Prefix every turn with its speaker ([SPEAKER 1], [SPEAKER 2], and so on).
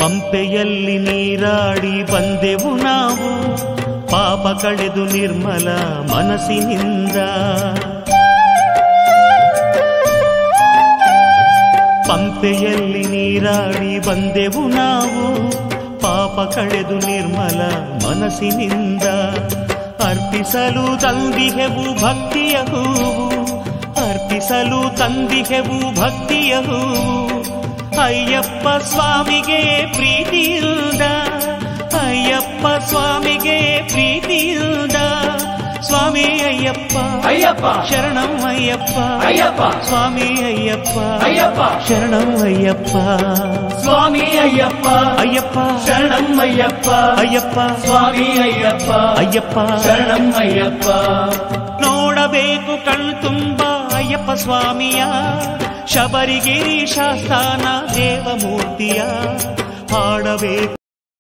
[SPEAKER 1] ಪಂಪೆಯಲ್ಲಿ ನೀರಾಡಿ ಬಂದೆವು ನಾವು ಪಾಪ ಕಳೆದು ನಿರ್ಮಲ ಮನಸ್ಸಿನಿಂದ ಪಂಪೆಯಲ್ಲಿ ನೀರಾಡಿ ಬಂದೆವು ನಾವು ಪಾಪ ಕಳೆದು ನಿರ್ಮಲ ಮನಸ್ಸಿನಿಂದ ಅರ್ಪಿಸಲು ತಂದಿಹೆವು ಭಕ್ತಿಯ ಹೂವು ಅರ್ಪಿಸಲು ತಂದಿಹೆವು ಭಕ್ತಿಯ ಹೂವು ಅಯ್ಯಪ್ಪ ಸ್ವಾಮಿಗೆ ಪ್ರೀತಿಯಿಂದ ಅಯ್ಯಪ್ಪ ಸ್ವಾಮಿಗೆ ಪ್ರೀತಿಯಿಂದ ಸ್ವಾಮಿ ಅಯ್ಯಪ್ಪ
[SPEAKER 2] ಅಯ್ಯಪ್ಪ
[SPEAKER 1] ಶರಣಂ ಅಯ್ಯಪ್ಪ
[SPEAKER 2] ಅಯ್ಯಪ್ಪ
[SPEAKER 1] ಸ್ವಾಮಿ ಅಯ್ಯಪ್ಪ
[SPEAKER 2] ಅಯ್ಯಪ್ಪ
[SPEAKER 1] ಶರಣಂ ಅಯ್ಯಪ್ಪ
[SPEAKER 2] ಸ್ವಾಮಿ ಅಯ್ಯಪ್ಪ
[SPEAKER 1] ಅಯ್ಯಪ್ಪ
[SPEAKER 2] ಶರಣಂ ಅಯ್ಯಪ್ಪ
[SPEAKER 1] ಅಯ್ಯಪ್ಪ
[SPEAKER 2] ಸ್ವಾಮಿ ಅಯ್ಯಪ್ಪ
[SPEAKER 1] ಅಯ್ಯಪ್ಪ
[SPEAKER 2] ಶರಣಂ ಅಯ್ಯಪ್ಪ
[SPEAKER 1] ನೋಡಬೇಕು ಕಣ್ತುಂಬ ಅಯ್ಯಪ್ಪ ಸ್ವಾಮಿಯ ಶಬರಿಗಿರಿ ಶಾಸ್ತಾನ ದೇವಮೂರ್ತಿಯ ಹಾಡಬೇಕು